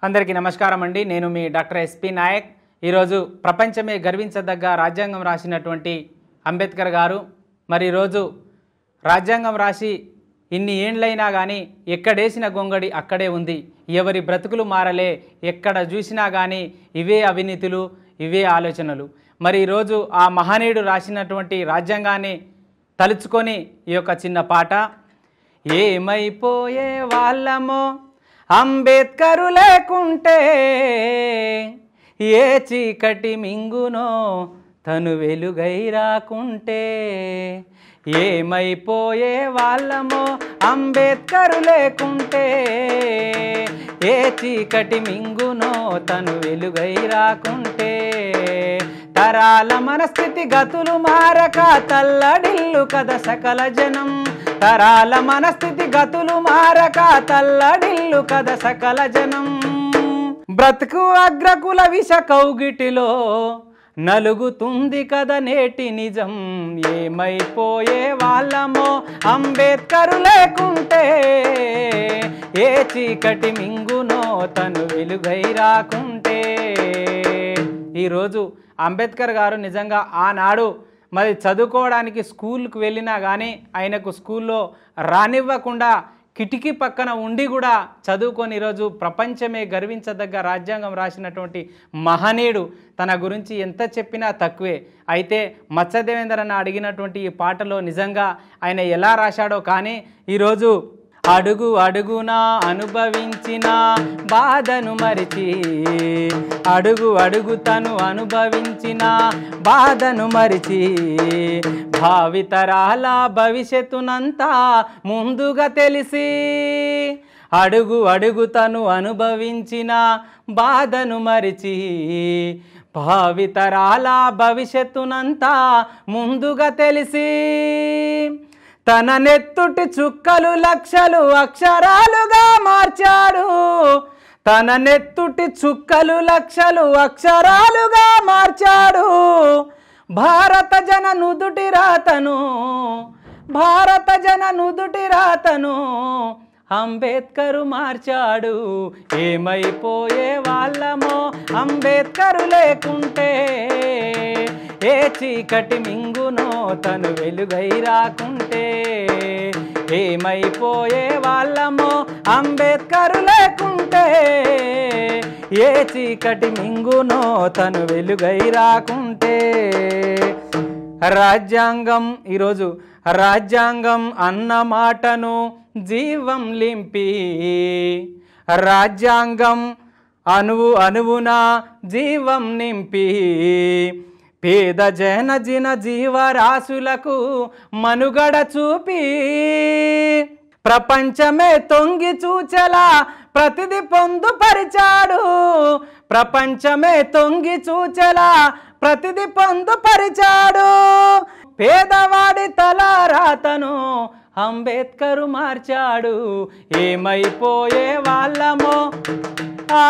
అందరికీ నమస్కారం అండి నేను మీ డాక్టర్ ఎస్పి నాయక్ ఈరోజు ప్రపంచమే గర్వించదగ్గ రాజ్యాంగం రాసినటువంటి అంబేద్కర్ గారు మరి ఈరోజు రాజ్యాంగం రాసి ఇన్ని ఏండ్లైనా కానీ ఎక్కడేసిన గొంగడి అక్కడే ఉంది ఎవరి బ్రతుకులు మారలే ఎక్కడ చూసినా కానీ ఇవే అవినీతులు ఇవే ఆలోచనలు మరి ఈరోజు ఆ మహనీయుడు రాసినటువంటి రాజ్యాంగాన్ని తలుచుకొని ఈ యొక్క చిన్న పాట ఏమైపోయే వాళ్ళమో అంబేద్కరు లేకుంటే ఏ చీకటి మింగునో తను వెలుగై రాకుంటే ఏమైపోయే వాళ్ళమో అంబేద్కరు లేకుంటే ఏ చీకటి మింగునో తను వెలుగై రాకుంటే తరాల మనస్థితి గతులు మారక తల్లడిల్లు కద సకల జనం తరాల మనస్థితి గతులు మారక తల్లడిల్లు కద సకల జనం బ్రతుకు అగ్రకుల విష కౌగిటిలో నలుగుతుంది కద నేటి నిజం ఏమైపోయే వాళ్ళమో అంబేద్కరు లేకుంటే ఏ చీకటి మింగునో తను వెలుగై రాకుంటే ఈరోజు అంబేద్కర్ గారు నిజంగా ఆనాడు మరి చదువుకోవడానికి స్కూల్కి వెళ్ళినా కానీ ఆయనకు స్కూల్లో రానివ్వకుండా కిటికీ పక్కన ఉండి కూడా చదువుకొని ఈరోజు ప్రపంచమే గర్వించదగ్గ రాజ్యాంగం రాసినటువంటి మహనీయుడు తన గురించి ఎంత చెప్పినా తక్కువే అయితే మత్స్యదేవేంద్ర అన్న అడిగినటువంటి ఈ పాటలో నిజంగా ఆయన ఎలా రాశాడో కానీ ఈరోజు అడుగు అడుగునా అనుభవించిన బాధను మరిచి అడుగు అడుగు తను అనుభవించిన బాధను మరిచి భావితరాల భవిష్యత్తునంతా ముందుగా తెలిసి అడుగు అడుగు తను అనుభవించిన బాధను మరిచి భావితరాల భవిష్యత్తునంతా ముందుగా తెలిసి తన నెత్తుటి చుక్కలు లక్షలు అక్షరాలుగా మార్చాడు తన నెత్తుటి చుక్కలు లక్షలు అక్షరాలుగా మార్చాడు భారత జన నుదుటి రాతను భారత జన నుదుటి రాతను అంబేద్కరు మార్చాడు ఏమైపోయే వాళ్ళమో అంబేద్కరు లేకుంటే ఏ చీకటి మింగునో తను వెలుగై రాకుంటే ఏమైపోయే వాళ్ళమో అంబేద్కరు లేకుంటే ఏ చీకటి మింగునో తను వెలుగై రాకుంటే రాజ్యాంగం ఈరోజు రాజ్యాంగం అన్న మాటను జీవం లింపి రాజ్యాంగం అణువు అణువున జీవం నింపి పేద జన జిన జీవరాశులకు మనుగడ చూపి ప్రపంచమే తొంగి చూచెలా ప్రతిది పొందుపరిచాడు ప్రపంచమే తొంగి చూచెలా ప్రతిది పొందుపరిచాడు పేదవాడి తల రాతను అంబేద్కరు మార్చాడు ఏమైపోయే వాళ్ళమో ఆ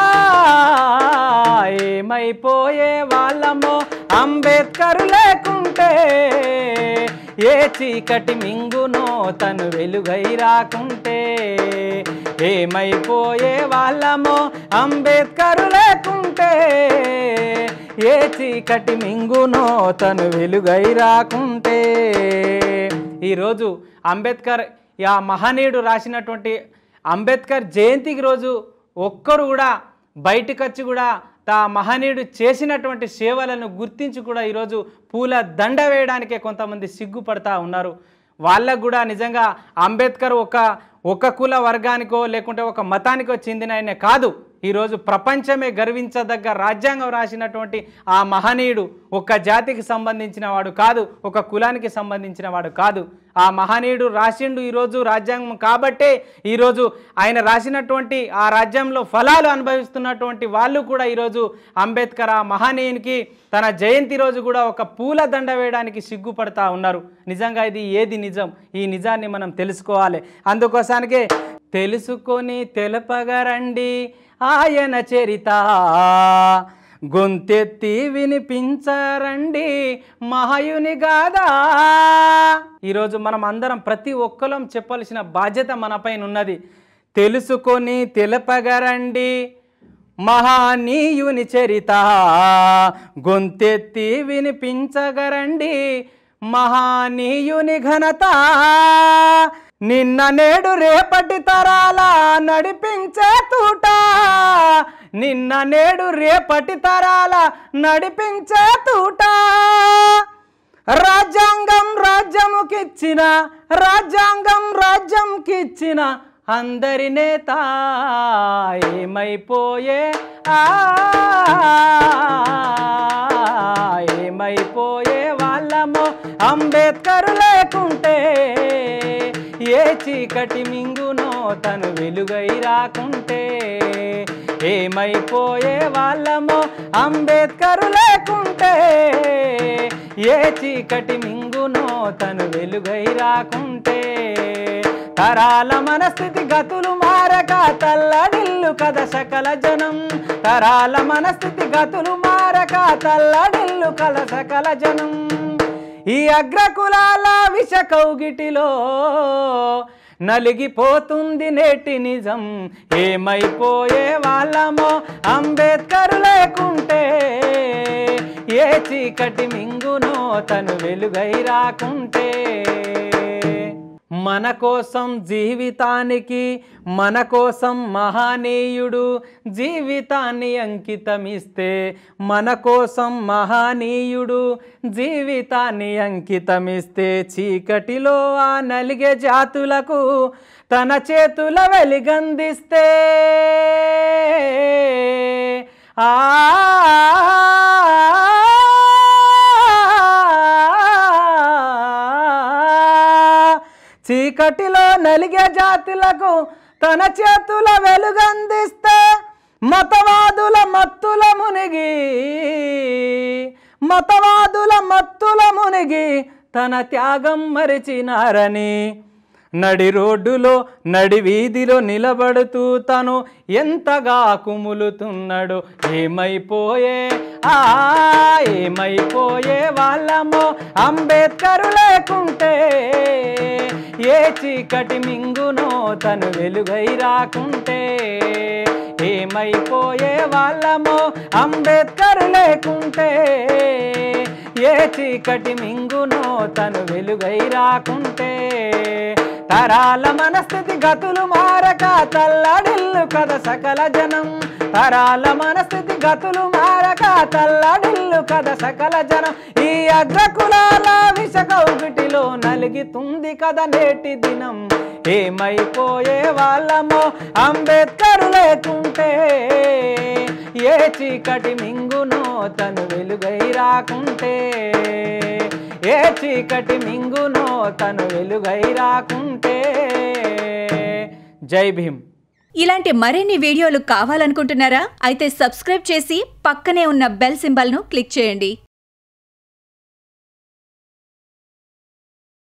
ఏమైపోయే వాళ్ళమో అంబేద్కరు లేకుంటే ఏ చీకటి మింగునో తను వెలుగై రాకుంటే ఏమైపోయే వాళ్ళమో అంబేద్కరు లేకుంటే ఏ చీకటి మింగునో తను వెలుగై రాకుంటే ఈరోజు అంబేద్కర్ ఆ మహనీయుడు రాసినటువంటి అంబేద్కర్ జయంతికి రోజు ఒక్కరు కూడా బయటకు వచ్చి కూడా తా మహనీయుడు చేసినటువంటి సేవలను గుర్తించి కూడా ఈరోజు పూల దండ వేయడానికే కొంతమంది సిగ్గుపడతా ఉన్నారు వాళ్ళకు కూడా నిజంగా అంబేద్కర్ ఒక ఒక కుల వర్గానికో లేకుంటే ఒక మతానికో చెందిన ఆయన కాదు ఈరోజు ప్రపంచమే గర్వించదగ్గ రాజ్యాంగం రాసినటువంటి ఆ మహనీయుడు ఒక జాతికి సంబంధించిన వాడు కాదు ఒక కులానికి సంబంధించిన వాడు కాదు ఆ మహనీయుడు రాసిండు ఈరోజు రాజ్యాంగం కాబట్టే ఈరోజు ఆయన రాసినటువంటి ఆ రాజ్యంలో ఫలాలు అనుభవిస్తున్నటువంటి వాళ్ళు కూడా ఈరోజు అంబేద్కర్ ఆ మహనీయునికి తన జయంతి రోజు కూడా ఒక పూల దండ వేయడానికి సిగ్గుపడతా ఉన్నారు నిజంగా ఇది ఏది నిజం ఈ నిజాన్ని మనం తెలుసుకోవాలి అందుకోసానికే తెలుసుకొని తెలపగరండి ఆయన చరిత గొంతెత్తి వినిపించరండి మహాయుని గాదా ఈరోజు మనం అందరం ప్రతి ఒక్కరం చెప్పాల్సిన బాధ్యత మనపైన ఉన్నది తెలుసుకొని తెలపగరండి మహానీయుని చరిత గొంతెత్తి వినిపించగరండి మహానీయుని ఘనత నిన్న నేడు రేపటి తరాల నడిపించే తూట నిన్న నేడు రేపటి తరాల నడిపించే తూట రాజ్యాంగం రాజ్యముకిచ్చిన రాజ్యాంగం రాజ్యంకిచ్చిన అందరి నేత ఏమైపోయే ఆ ఏమైపోయే వాళ్ళమో అంబేద్కర్ లేకుంటే ఏ చీకటి మింగునో తను వెలుగై రాకుంటే ఏమైపోయే వాళ్ళమో అంబేద్కర్ లేకుంటే ఏ చీకటి మింగునో తను వెలుగై రాకుంటే తరాల మనస్థితి గతులు మారక తల్లడిల్లు కథ సకల జనం తరాల మనస్థితి గతులు మారక తల్లడిల్లు కల సకల జనం ఈ అగ్రకులాల విష కౌగిటిలో నలిగిపోతుంది నేటి నిజం ఏమైపోయే వాళ్ళమో అంబేద్కర్ లేకుంటే ఏ చీకటి మింగునో తను వెలుగై రాకుంటే మన కోసం జీవితానికి మన కోసం మహానీయుడు జీవితాన్ని అంకితమిస్తే మన కోసం మహానీయుడు జీవితాన్ని అంకితమిస్తే చీకటిలో ఆ నలిగే జాతులకు తన చేతుల వెలిగందిస్తే ఆ చీకటిలో నలిగే జాతులకు తన చేతుల వెలుగందిస్తే మతవాదుల మత్తుల మునిగి మతవాదుల మత్తుల మునిగి తన త్యాగం మరిచినారని నడి రోడ్డులో నడి వీధిలో నిలబడుతూ తను ఎంతగా కుములుతున్నాడు ఏమైపోయే ఆ ఏమైపోయే వాళ్ళమో అంబేద్కర్ లేకుంటే ఏ చీకటి మింగునో తను వెలుగై రాకుంటే ఏమైపోయే వాళ్ళమో అంబేద్కర్ లేకుంటే ఏ చీకటి మింగునో తను వెలుగై రాకుంటే తరాల మనస్థితి గతులు మారక తల్లడిల్లు కథ సకల జనం తరాల మనస్థితి గతులు మారక తల్లడిల్లు కథ సకల జనం ఈ అగ్రకులాల విష కౌగిటిలో నలిగితుంది కథ నేటి దినం ఏమైపోయే వాళ్ళమో అంబేద్కర్ లేకుంటే ఏ చీకటి మింగునో తను వెలుగై రాకుంటే ఏ చీకటి మింగునో తను వెలుగై రాకుంటే జై భీమ్ ఇలాంటి మరిన్ని వీడియోలు కావాలనుకుంటున్నారా అయితే సబ్స్క్రైబ్ చేసి పక్కనే ఉన్న బెల్ సింబల్ను క్లిక్ చేయండి